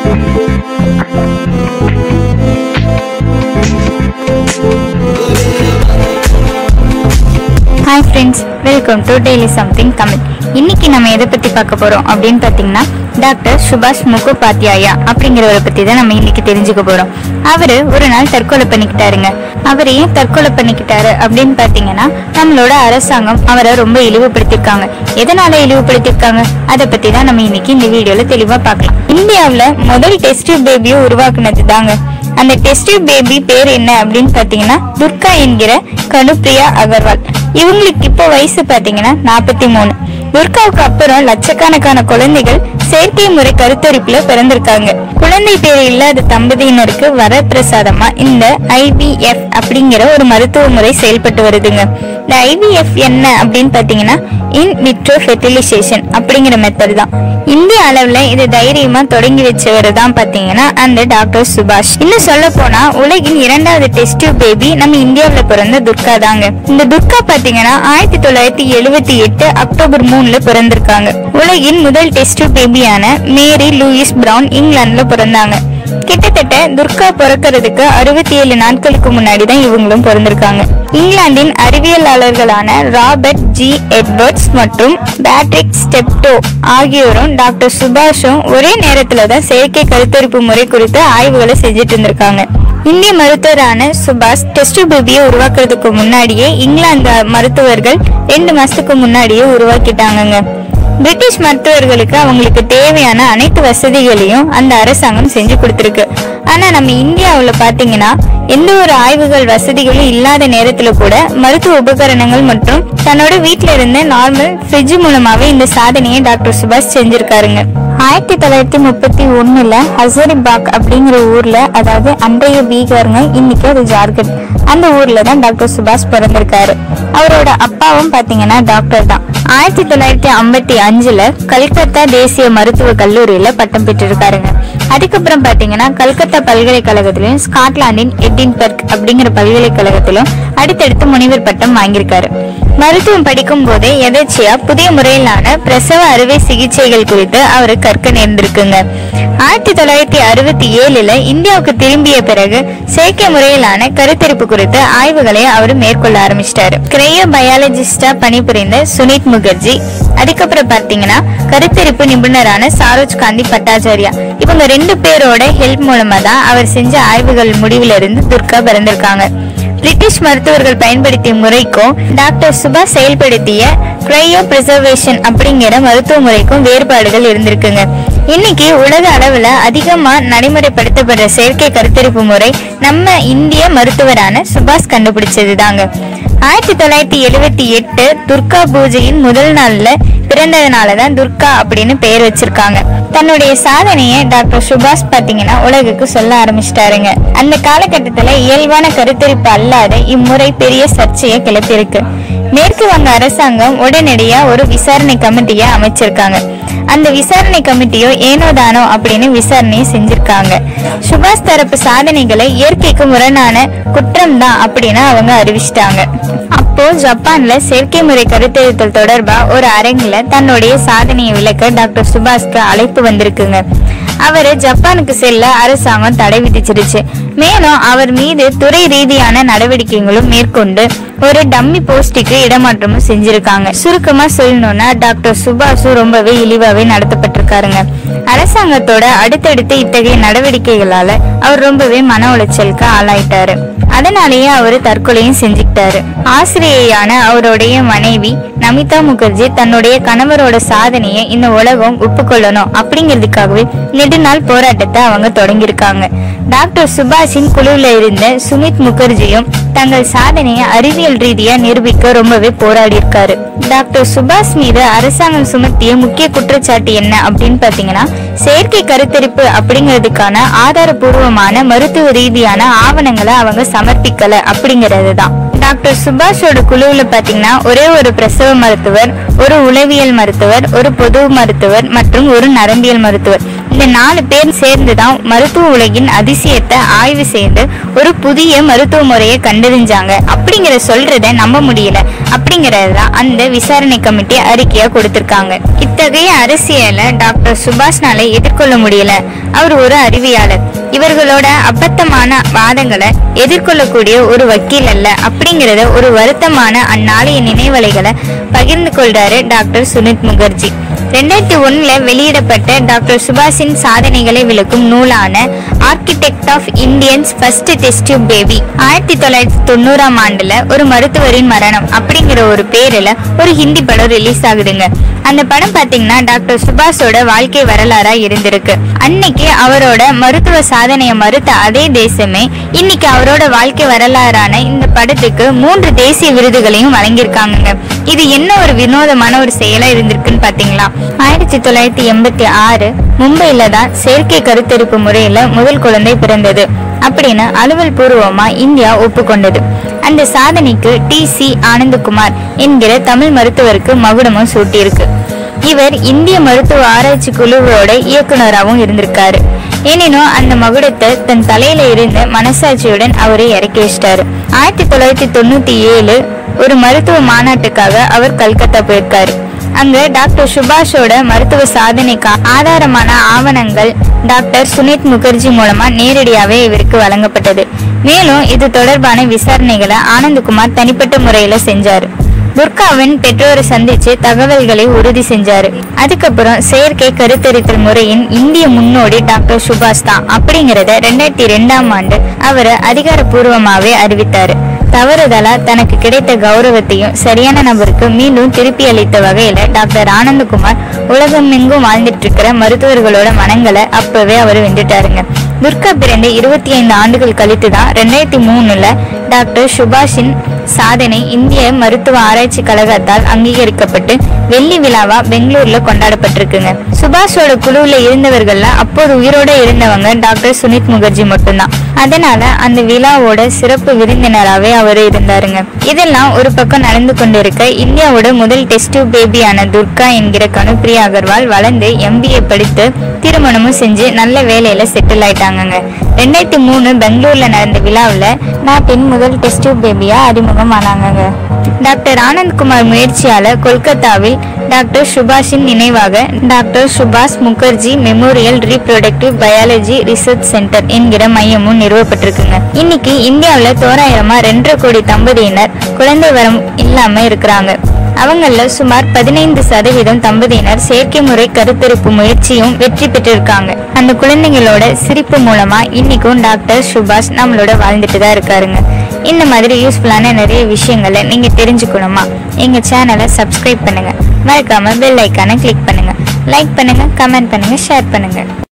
hi friends welcome to daily something Tamil இன்னைக்கு நம்ம எதை பத்தி பார்க்க போறோம் அப்படின்னு பார்த்தீங்கன்னா டாக்டர் சுபாஷ் முகோபாத்யாயா அப்படிங்கிறவரை பத்தி தான் நம்ம இன்னைக்கு தெரிஞ்சுக்க போறோம் அவரு ஒரு நாள் தற்கொலை பண்ணிக்கிட்டாருங்க அவர் ஏன் தற்கொலை பண்ணிக்கிட்டாரு அப்படின்னு பார்த்தீங்கன்னா நம்மளோட அரசாங்கம் அவரை ரொம்ப இழிவுபடுத்திருக்காங்க எதனால இழிவுபடுத்திருக்காங்க அதை பத்தி தான் நம்ம இன்னைக்கு இந்த வீடியோல தெளிவா பார்க்கலாம் இந்தியாவுல முதல் டெஸ்ட் பேபியை உருவாக்குனது தாங்க அந்த டெஸ்ட் பேபி பேர் என்ன அப்படின்னு பாத்தீங்கன்னா துர்கா என்கிற கனுப்ரியா அகர்வால் இவங்களுக்கு இப்போ வயசு பாத்தீங்கன்னா நாற்பத்தி மூணு துர்காவுக்கு அப்புறம் லட்சக்கணக்கான குழந்தைகள் செயற்கை முறை கருத்தரிப்புல பிறந்திருக்காங்க குழந்தை பேர் இல்லாத தம்பதியினருக்கு வரப்பிரசாதமா இந்த ஐவிஎஃப் அப்படிங்கிற ஒரு மருத்துவ முறை செயல்பட்டு வருதுங்க இந்த ஐவிஎஃப் என்ன அப்படின்னு பாத்தீங்கன்னா இன் விட்ரோ ஃபெர்டிலைசேஷன் அப்படிங்கிற மெத்தட் தான் இந்திய அளவுல இது தைரியமா தொடங்கி வச்சவர் தான் பாத்தீங்கன்னா அந்த டாக்டர் சுபாஷ் இன்னும் சொல்ல போனா உலகின் இரண்டாவது டெஸ்ட் பேபி நம்ம இந்தியாவுல பிறந்த துர்கா தாங்க இந்த துர்கா பாத்தீங்கன்னா ஆயிரத்தி தொள்ளாயிரத்தி எழுவத்தி எட்டு அக்டோபர் மூணுல பிறந்திருக்காங்க உலகின் முதல் டெஸ்ட் பேபியான மேரி லூயிஸ் பிரவுன் இங்கிலாந்துல பிறந்தாங்க கிட்டத்தட்ட துர்கா பிறக்கிறதுக்கு அறுபத்தி ஏழு நாட்களுக்கு முன்னாடி தான் இவங்களும் பிறந்திருக்காங்க இங்கிலாந்தின் அறிவியலாளர்களான ராபர்ட் ஜி எட்வர்ட்ஸ் மற்றும் பேட்ரிக் ஸ்டெப்டோ ஆகியோரும் டாக்டர் சுபாஷும் ஒரே நேரத்துல தான் செயற்கை கருத்தரிப்பு முறை குறித்து ஆய்வுகளை செஞ்சுட்டு இருந்திருக்காங்க இந்திய மருத்துவரான சுபாஷ் டெஸ்ட் பேபியை உருவாக்குறதுக்கு முன்னாடியே இங்கிலாந்து மருத்துவர்கள் ரெண்டு மாசத்துக்கு முன்னாடியே உருவாக்கிட்டாங்கங்க பிரிட்டிஷ் மருத்துவர்களுக்கு அவங்களுக்கு தேவையான அனைத்து வசதிகளையும் அந்த அரசாங்கம் செஞ்சு கொடுத்துருக்கு ஆனா நம்ம இந்தியாவுல பாத்தீங்கன்னா எந்த ஒரு ஆய்வுகள் வசதிகளும் இல்லாத நேரத்துல கூட மருத்துவ உபகரணங்கள் மற்றும் தன்னோட வீட்ல இருந்த நார்மல் ஃப்ரிட்ஜ் மூலமாவே இந்த சாதனையை டாக்டர் சுபாஷ் செஞ்சிருக்காருங்க ஆயிரத்தி தொள்ளாயிரத்தி முப்பத்தி ஒண்ணுல ஹசரிபாக் அப்படிங்கிற ஊர்ல அதாவது அன்றைய பீகாருங்க இன்னைக்கு அது ஜார்க்கண்ட் அந்த ஊர்ல தான் டாக்டர் சுபாஷ் பிறந்திருக்காரு அவரோட அப்பாவும் பாத்தீங்கன்னா டாக்டர் தான் ஆயிரத்தி தொள்ளாயிரத்தி ஐம்பத்தி அஞ்சுல கல்கத்தா தேசிய மருத்துவ கல்லூரியில பட்டம் பெற்றிருக்காருங்க அதுக்கப்புறம் பாத்தீங்கன்னா கல்கத்தா பல்கலைக்கழகத்திலும் ஸ்காட்லாந்தின் எடின்பர்க் அப்படிங்கிற பல்கலைக்கழகத்திலும் அடுத்தடுத்து முனைவர் பட்டம் வாங்கியிருக்காரு மருத்துவம் படிக்கும் போதே எதேச்சியா புதிய முறையிலான பிரசவ அறுவை சிகிச்சைகள் குறித்து அவரு கற்க நேர்ந்திருக்குங்க ஆயிரத்தி தொள்ளாயிரத்தி அறுபத்தி ஏழுல இந்தியாவுக்கு திரும்பிய பிறகு செயற்கை முறையிலான கருத்தரிப்பு குறித்து ஆய்வுகளை அவர் மேற்கொள்ள ஆரம்பிச்சிட்டாரு கிரையோ பயாலஜிஸ்டா பணிபுரிந்த சுனித் முகர்ஜி அதுக்கப்புறம் பாத்தீங்கன்னா கருத்தரிப்பு நிபுணரான சாரோஜ் காந்தி பட்டாச்சாரியா இவங்க ரெண்டு பேரோட ஹெல்ப் மூலமா தான் அவர் செஞ்ச ஆய்வுகள் முடிவுல இருந்து துர்கா பிறந்திருக்காங்க பிரிட்டிஷ் மருத்துவர்கள் பயன்படுத்திய முறைக்கும் டாக்டர் சுபா செயல்படுத்திய கிரையோ பிரிசர்வேஷன் அப்படிங்கிற மருத்துவ முறைக்கும் வேறுபாடுகள் இருந்திருக்குங்க இன்னைக்கு உலக அளவுல அதிகமா நடைமுறைப்படுத்தப்படுற செயற்கை கருத்தரிப்பு முறை நம்ம இந்திய மருத்துவரான சுபாஷ் கண்டுபிடிச்சது தாங்க ஆயிரத்தி தொள்ளாயிரத்தி எழுவத்தி எட்டு துர்கா பூஜையின் முதல் நாள்ல பிறந்ததுனால தான் துர்கா அப்படின்னு பெயர் வச்சிருக்காங்க தன்னுடைய சாதனையை டாக்டர் சுபாஷ் பாத்தீங்கன்னா உலகுக்கு சொல்ல ஆரம்பிச்சிட்டாருங்க அந்த காலகட்டத்துல இயல்பான கருத்தரிப்பு அல்லாத இம்முறை பெரிய சர்ச்சையை கிளப்பியிருக்கு மேற்கு வங்க அரசாங்கம் உடனடியா ஒரு விசாரணை கமிட்டியை அமைச்சிருக்காங்க அந்த விசாரணை கமிட்டியோ ஏனோ தானோ அப்படின்னு விசாரணையை செஞ்சிருக்காங்க சுபாஷ் தரப்பு சாதனைகளை இயற்கைக்கு முரணான குற்றம் தான் அப்படின்னு அவங்க அறிவிச்சிட்டாங்க அப்போ ஜப்பான்ல செயற்கை முறை கருத்தரித்தல் தொடர்பா ஒரு அரங்குல தன்னுடைய சாதனையை விளக்க டாக்டர் சுபாஷ்க்கு அழைப்பு வந்திருக்குங்க அவரு ஜப்பானுக்கு செல்ல அரசாங்கம் தடை விதிச்சிருச்சு மேலும் அவர் மீது துறை ரீதியான நடவடிக்கைகளும் மேற்கொண்டு ஒரு டம்மி போஸ்டுக்கு இடமாற்றமும் செஞ்சிருக்காங்க சுருக்கமா சொல்லணும்னா டாக்டர் சுபாஷு ரொம்பவே இழிவாவே நடத்தப்பட்டிருக்காருங்க அரசாங்கத்தோட அடுத்தடுத்த இத்தகைய நடவடிக்கைகளால அவர் ரொம்பவே மன உளைச்சலுக்கு ஆளாயிட்டாரு அதனாலேயே அவர் தற்கொலையும் செஞ்சுக்கிட்டாரு ஆசிரியையான அவருடைய மனைவி நமிதா முகர்ஜி தன்னுடைய கணவரோட சாதனையை இந்த உலகம் ஒப்புக்கொள்ளணும் அப்படிங்கிறதுக்காகவே நெடுநாள் போராட்டத்தை அவங்க தொடங்கியிருக்காங்க டாக்டர் சுபாஷின் குழுவில் இருந்த சுமித் முகர்ஜியும் தங்கள் சாதனையை அறிவியல் ரீதியா நிரூபிக்க ரொம்பவே போராடி இருக்காரு டாக்டர் சுபாஷ் மீது அரசாங்கம் சுமத்திய முக்கிய குற்றச்சாட்டு என்ன அப்படின்னு பாத்தீங்கன்னா செயற்கை கருத்தரிப்பு அப்படிங்கிறதுக்கான ஆதாரபூர்வமான மருத்துவ ரீதியான ஆவணங்களை அவங்க சமர்ப்பிக்கல அப்படிங்கிறது தான் டாக்டர் சுபாஷோட குழுவுல பாத்தீங்கன்னா ஒரே ஒரு பிரசவ மருத்துவர் ஒரு உளவியல் மருத்துவர் ஒரு பொது மருத்துவர் மற்றும் ஒரு நரம்பியல் மருத்துவர் இந்த நாலு பேர் சேர்ந்து தான் மருத்துவ உலகின் அதிசயத்தை ஆய்வு செய்து ஒரு புதிய மருத்துவ முறையை கண்டறிஞ்சாங்க அப்படிங்கிற சொல்றத நம்ப முடியல அப்படிங்கறது தான் அந்த விசாரணை கமிட்டி அறிக்கையா கொடுத்திருக்காங்க இத்தகைய அரசியலை டாக்டர் சுபாஷ்னால எதிர்கொள்ள முடியல அவர் ஒரு அறிவியாளர் இவர்களோட அபத்தமான வாதங்களை எதிர்கொள்ளக்கூடிய ஒரு வக்கீல் அல்ல அப்படிங்கறத ஒரு வருத்தமான அந்நாளைய நினைவலைகளை பகிர்ந்து கொள்றாரு டாக்டர் சுனித் முகர்ஜி ரெண்டாயிரத்தி ஒண்ணுல வெளியிடப்பட்ட டாக்டர் சுபாஷின் சாதனைகளை விளக்கும் நூலான architect of Indians first test baby ஆயிரத்தி தொள்ளாயிரத்தி தொண்ணூறாம் ஆண்டுல ஒரு மருத்துவரின் மரணம் அப்படிங்கிற ஒரு பேர்ல ஒரு ஹிந்தி படம் ரிலீஸ் ஆகுதுங்க அந்த படம் பாத்தீங்கன்னா டாக்டர் சுபாஷோட வாழ்க்கை வரலாறா இருந்திருக்கு அன்னைக்கு அவரோட மருத்துவ சாதனையை மறுத்த அதே தேசமே இன்னைக்கு அவரோட வாழ்க்கை வரலாறான இந்த படத்துக்கு மூன்று தேசிய விருதுகளையும் வழங்கியிருக்காங்கங்க இது என்ன ஒரு வினோதமான ஒரு செயலா இருந்திருக்குன்னு பாத்தீங்களா ஆயிரத்தி தொள்ளாயிரத்தி எண்பத்தி ஆறு மும்பையில தான் செயற்கை கருத்தரிப்பு முறையில முதல் குழந்தை பிறந்தது அப்படின்னு அலுவல் பூர்வமா இந்தியா ஒப்புக்கொண்டது அந்த சாதனைக்கு டி சி ஆனந்தகுமார் என்கிற தமிழ் மருத்துவருக்கு மகுடமும் சூட்டியிருக்கு இவர் இந்திய மருத்துவ ஆராய்ச்சி குழுவோட இயக்குனராகவும் இருந்திருக்காரு எனினும் அந்த மகுடத்தை தன் தலையில இருந்த மனசாட்சியுடன் அவரை இறக்கி வச்சிட்டாரு ஆயிரத்தி தொள்ளாயிரத்தி தொண்ணூத்தி ஏழு ஒரு மருத்துவ மாநாட்டுக்காக அவர் கல்கத்தா போயிருக்காரு அங்க டாக்டர் சுபாஷோட மருத்துவ சாதனைக்கு ஆதாரமான ஆவணங்கள் டாக்டர் சுனித் முகர்ஜி மூலமா நேரடியாவே இவருக்கு வழங்கப்பட்டது மேலும் இது தொடர்பான விசாரணைகளை ஆனந்தகுமார் தனிப்பட்ட முறையில செஞ்சாரு துர்காவின் பெற்றோரை சந்திச்சு தகவல்களை உறுதி செஞ்சாரு அதுக்கப்புறம் செயற்கை கருத்தரித்தல் முறையின் இந்திய முன்னோடி டாக்டர் சுபாஷ் தான் அப்படிங்கறத ரெண்டாயிரத்தி ரெண்டாம் ஆண்டு அவர் அதிகாரப்பூர்வமாவே அறிவித்தாரு தவறுதலா தனக்கு கிடைத்த கௌரவத்தையும் சரியான நபருக்கு மீண்டும் திருப்பி அளித்த வகையில டாக்டர் ஆனந்தகுமார் உலகமெங்கும் வாழ்ந்துட்டு இருக்கிற மருத்துவர்களோட மனங்களை அப்பவே அவர் வென்றுட்டாருங்க துர்கா பிறந்து இருபத்தி ஐந்து ஆண்டுகள் கழித்து தான் ரெண்டாயிரத்தி மூணுல டாக்டர் சுபாஷின் சாதனை இந்திய மருத்துவ ஆராய்ச்சி கழகத்தால் அங்கீகரிக்கப்பட்டு வெள்ளி விழாவா பெங்களூர்ல கொண்டாடப்பட்டிருக்குங்க சுபாஷோட குழுவுல இருந்தவர்கள்ல அப்போது உயிரோட இருந்தவங்க டாக்டர் சுனித் முகர்ஜி மட்டும்தான் அதனால அந்த விழாவோட சிறப்பு விருந்தினராகவே அவர் இருந்தாருங்க இதெல்லாம் ஒரு பக்கம் நடந்து கொண்டிருக்க இந்தியாவோட முதல் டெஸ்ட் பேபியான துர்கா என்கிற கனுப்ரியா அகர்வால் வளர்ந்து எம்பிஏ படித்து திருமணமும் செஞ்சு நல்ல வேலையில செட்டில் ஆயிட்டாங்கங்க ரெண்டாயிரத்தி மூணு பெங்களூர்ல நடந்த விழாவில் நாட்டின் முதல் டெஸ்ட் பேபியா அறிமுகம் ஆனாங்கங்க டாக்டர் ஆனந்த்குமார் முயற்சியால கொல்கத்தாவில் டாக்டர் சுபாஷின் நினைவாக டாக்டர் சுபாஷ் Mukherjee memorial reproductive biology research centre என்கிற மையமும் நிறுவப்பட்டிருக்குங்க இன்னைக்கு இந்தியாவுல தோராயிரமா ரெண்டரை கோடி தம்பதியினர் குழந்தை வரம் இல்லாம இருக்கிறாங்க அவங்கள சுமார் பதினைந்து சதவீதம் தம்பதியினர் செயற்கை முறை கருத்தரிப்பு முயற்சியும் வெற்றி பெற்றிருக்காங்க அந்த குழந்தைங்களோட சிரிப்பு மூலமா இன்னைக்கும் டாக்டர் சுபாஷ் நம்மளோட வாழ்ந்துட்டு தான் இருக்காருங்க இந்த மாதிரி யூஸ்ஃபுல்லான நிறைய விஷயங்களை நீங்க தெரிஞ்சுக்கணுமா எங்க சேனலை சப்ஸ்கிரைப் பண்ணுங்க மறக்காம பெல் ஐக்கானை கிளிக் பண்ணுங்க லைக் பண்ணுங்க கமெண்ட் பண்ணுங்க ஷேர் பண்ணுங்க